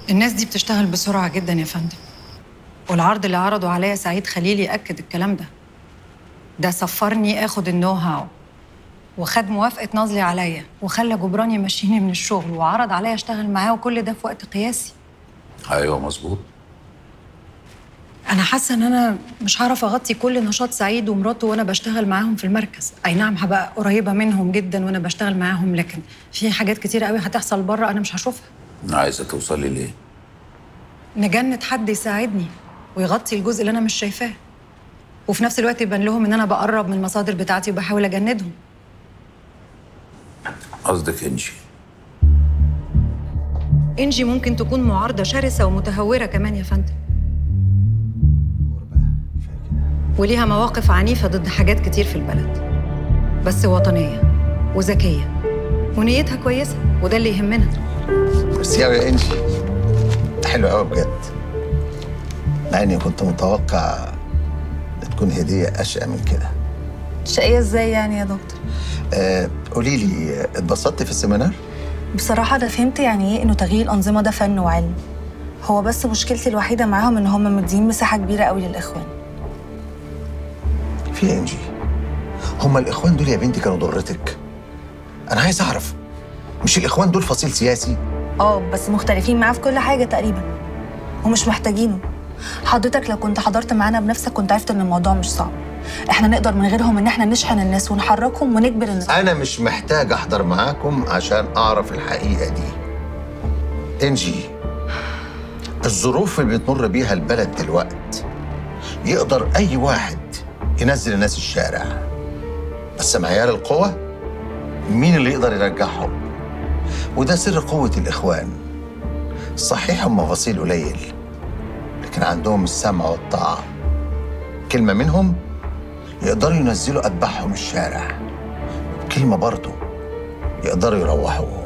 الناس دي بتشتغل بسرعة جدا يا فندم والعرض اللي عرضه عليا سعيد خليل يأكد الكلام ده ده سفرني اخد النو هاو وخد موافقة نازلي عليا وخلى جبران يمشيني من الشغل وعرض عليا اشتغل معاه وكل ده في وقت قياسي ايوه مظبوط انا حاسه ان انا مش هعرف اغطي كل نشاط سعيد ومراته وانا بشتغل معاهم في المركز اي نعم هبقى قريبه منهم جدا وانا بشتغل معاهم لكن في حاجات كتير قوي هتحصل بره انا مش هشوفها عايزه توصلي ليه نجند حد يساعدني ويغطي الجزء اللي انا مش شايفاه وفي نفس الوقت يبان لهم ان انا بقرب من المصادر بتاعتي وبحاول اجندهم قصدك انشي انجي ممكن تكون معارضه شرسه ومتهوره كمان يا فندم وليها مواقف عنيفه ضد حاجات كتير في البلد بس وطنيه وذكيه ونيتها كويسه وده اللي يهمنا ميرسي قوي يا انجي حلو قوي بجد مع اني كنت متوقع تكون هديه اشقى من كده شقية ازاي يعني يا دكتور؟ آه قولي لي اتبسطتي في السيمينار بصراحة أنا فهمت يعني إيه إنه تغيير الأنظمة ده فن وعلم هو بس مشكلتي الوحيدة معاهم إن هم مدين مساحة كبيرة قوي للإخوان في إيه يا انجي هما الاخوان دول يا بنتي كانوا ضرتك انا عايز اعرف مش الاخوان دول فصيل سياسي اه بس مختلفين معاه في كل حاجة تقريبا ومش محتاجينه حضرتك لو كنت حضرت معانا بنفسك كنت عرفت إن الموضوع مش صعب احنا نقدر من غيرهم ان احنا نشحن الناس ونحركهم ونجبر الناس انا مش محتاج احضر معاكم عشان اعرف الحقيقه دي انجي الظروف اللي بتمر بيها البلد دلوقت يقدر اي واحد ينزل الناس الشارع بس معيار القوة مين اللي يقدر يرجعهم وده سر قوة الإخوان صحيح هم فصيل قليل لكن عندهم السمع والطاعة كلمة منهم يقدروا ينزلوا أتباعهم الشارع كلمة برضه يقدروا يروحوهم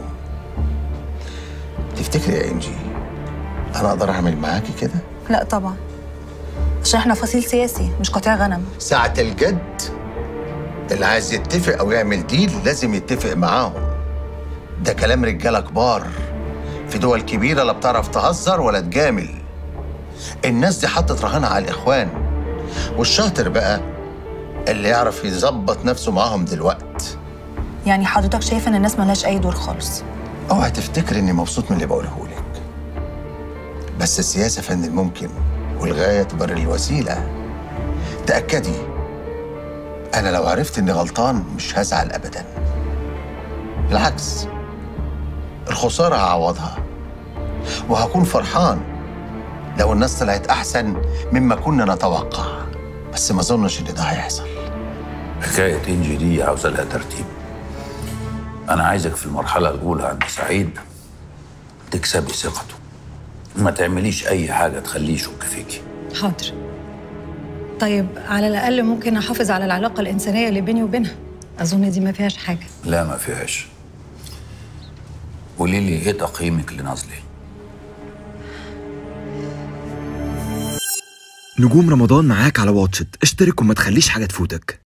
تفتكري يا إنجي أنا أقدر أعمل معاكي كده؟ لا طبعا عشان احنا فصيل سياسي مش قطيع غنم ساعة الجد اللي عايز يتفق أو يعمل ديل لازم يتفق معاهم ده كلام رجالة كبار في دول كبيرة لا بتعرف تهزر ولا تجامل الناس دي حطت رهانها على الإخوان والشاطر بقى اللي يعرف يظبط نفسه معاهم دلوقت يعني حضرتك شايف ان الناس ملهاش اي دور خالص اوعى تفتكر اني مبسوط من اللي بقوله لك بس السياسه فن الممكن والغايه تبرر الوسيله تاكدي انا لو عرفت اني غلطان مش هزعل ابدا بالعكس الخساره هعوضها وهكون فرحان لو الناس طلعت احسن مما كنا نتوقع بس ما اظنش ان ده هيحصل حكايه انجي دي عاوزه لها ترتيب انا عايزك في المرحله الاولى عند سعيد تكسبي ثقته ما تعمليش اي حاجه تخليه يشك فيكي حاضر طيب على الاقل ممكن احافظ على العلاقه الانسانيه اللي بيني وبينها اظن دي ما فيهاش حاجه لا ما فيهاش قولي لي ايه تقييمك لنازلي نجوم رمضان معاك على واتشت اشترك وما تخليش حاجة تفوتك